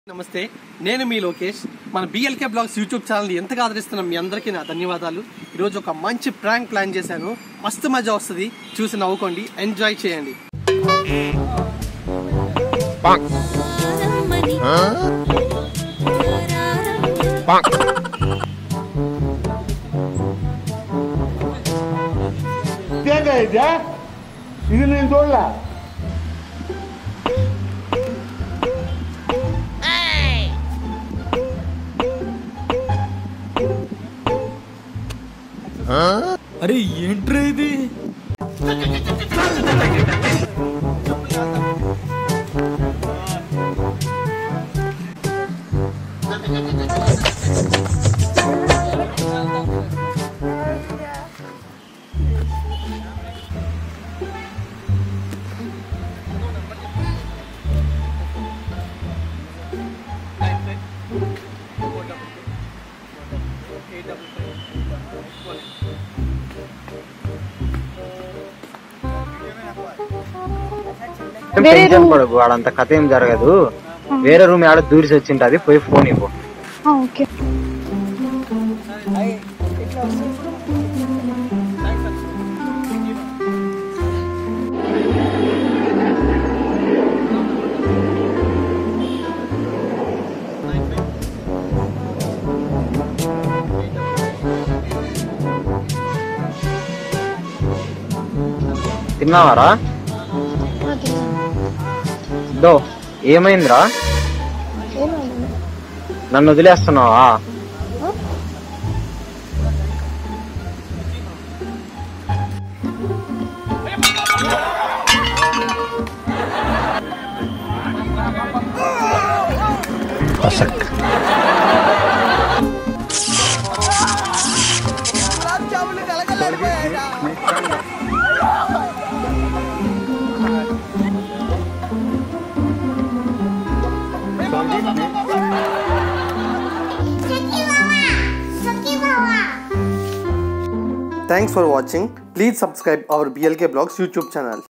నమస్తే నేను మీ లోకేష్ మన బిఎల్కే బ్లాగ్స్ యూట్యూబ్ ఛానల్ ఎంతగా ఆదరిస్తున్న మీ అందరికీ నా ధన్యవాదాలు ఈరోజు ఒక మంచి ప్రాంక్ ప్లాన్ చేశాను మస్తు మజా వస్తుంది చూసి నవ్వుకోండి ఎంజాయ్ చేయండి ఇదేంటా ఇదే ఇది నేను చూడలే అరే ఏంట్రా ఇది ఏం టెన్షన్ పడకు వాడంత కథ ఏం జరగదు వేరే రూమ్ ఆడ దూరిసి వచ్చింటది పోయి ఫోన్ ఇవ్వు ఓకే తిన్నావారా దో ఏమైందిరా నన్ను వదిలేస్తున్నావా thanks for watching please subscribe our BLK blogs YouTube channel